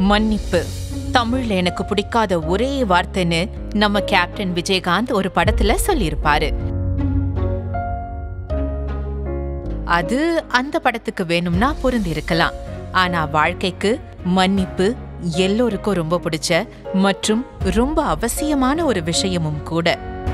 மன்னிப்பு தமிழ்ல எனக்கு பிடிக்காத ஒரே வார்த்தைன்னு நம்ம கேப்டன் விஜயகாந்த் ஒரு படத்துல சொல்லியிருப்பாரு அது அந்த படத்துக்கு வேணும்னா பொருந்தி இருக்கலாம் ஆனா வாழ்க்கைக்கு மன்னிப்பு எல்லோருக்கும் ரொம்ப பிடிச்ச மற்றும் ரொம்ப அவசியமான ஒரு விஷயமும் கூட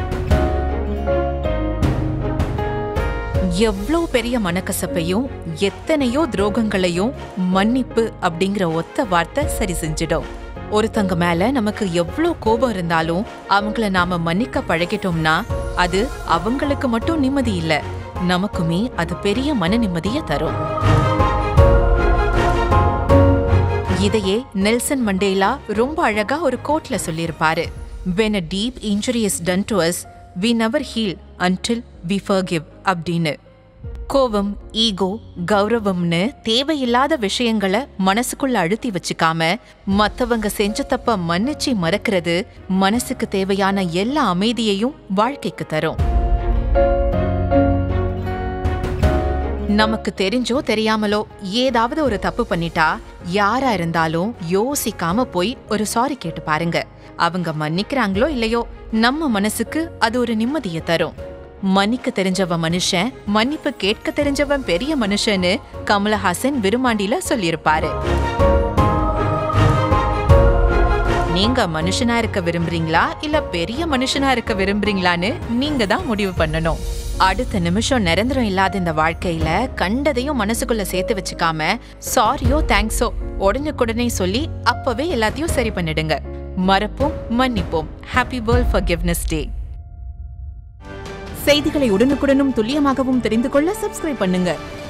எவ்வளோ பெரிய மனக்கசப்பையும் எத்தனையோ துரோகங்களையும் மன்னிப்பு அப்படிங்கிற ஒத்த வார்த்தை சரி செஞ்சிடும் ஒருத்தங்க மேல நமக்கு எவ்வளோ கோபம் இருந்தாலும் அவங்கள நாம மன்னிக்க பழகிட்டோம்னா அது அவங்களுக்கு மட்டும் நிம்மதி இல்ல நமக்குமே அது பெரிய மன நிம்மதியை தரும் இதையே நெல்சன் மண்டேலா ரொம்ப அழகா ஒரு கோட்ல சொல்லியிருப்பாரு when a deep injury is done to us we never heal until we forgive அப்படின்னு கோபம் ஈகோ கௌரவம்னு தேவையில்லாத விஷயங்களை மனசுக்குள்ள அழுத்தி வச்சுக்காம மத்தவங்க செஞ்ச தப்ப மன்னிச்சு மறக்கிறது மனசுக்கு தேவையான எல்லா அமைதியையும் வாழ்க்கைக்கு தரும் நமக்கு தெரிஞ்சோ தெரியாமலோ ஏதாவது ஒரு தப்பு பண்ணிட்டா யாரா இருந்தாலும் யோசிக்காம போய் ஒரு சாரி கேட்டு பாருங்க அவங்க மன்னிக்கிறாங்களோ இல்லையோ நம்ம மனசுக்கு அது ஒரு நிம்மதியை தரும் மன்னிக்க தெரிஞ்சவன் மனுஷன் மன்னிப்பு கேட்க தெரிஞ்சவன் பெரிய மனுஷன்னு கமலஹாசன் விருமாண்டில சொல்லியிருப்பாரு நீங்க மனுஷனா இருக்க விரும்புறீங்களா இல்ல பெரிய மனுஷனா இருக்க விரும்புறீங்களான்னு நீங்க தான் முடிவு பண்ணணும் அடுத்த நிமிஷம் நிரந்தரம் இல்லாத இந்த வாழ்க்கையில கண்டதையும் மனசுக்குள்ள சேர்த்து வச்சுக்காம சாரியோ தேங்க்ஸோ உடனுக்குடனே சொல்லி அப்பவே எல்லாத்தையும் சரி பண்ணிடுங்க மறப்போம் மன்னிப்போம் ஹாப்பி வேர்ல்ட் ஃபர்கிவ்னஸ் டே செய்திகளை உடனுக்குடனும் துல்லியமாகவும் தெரிந்து கொள்ள சப்ஸ்கிரைப் பண்ணுங்க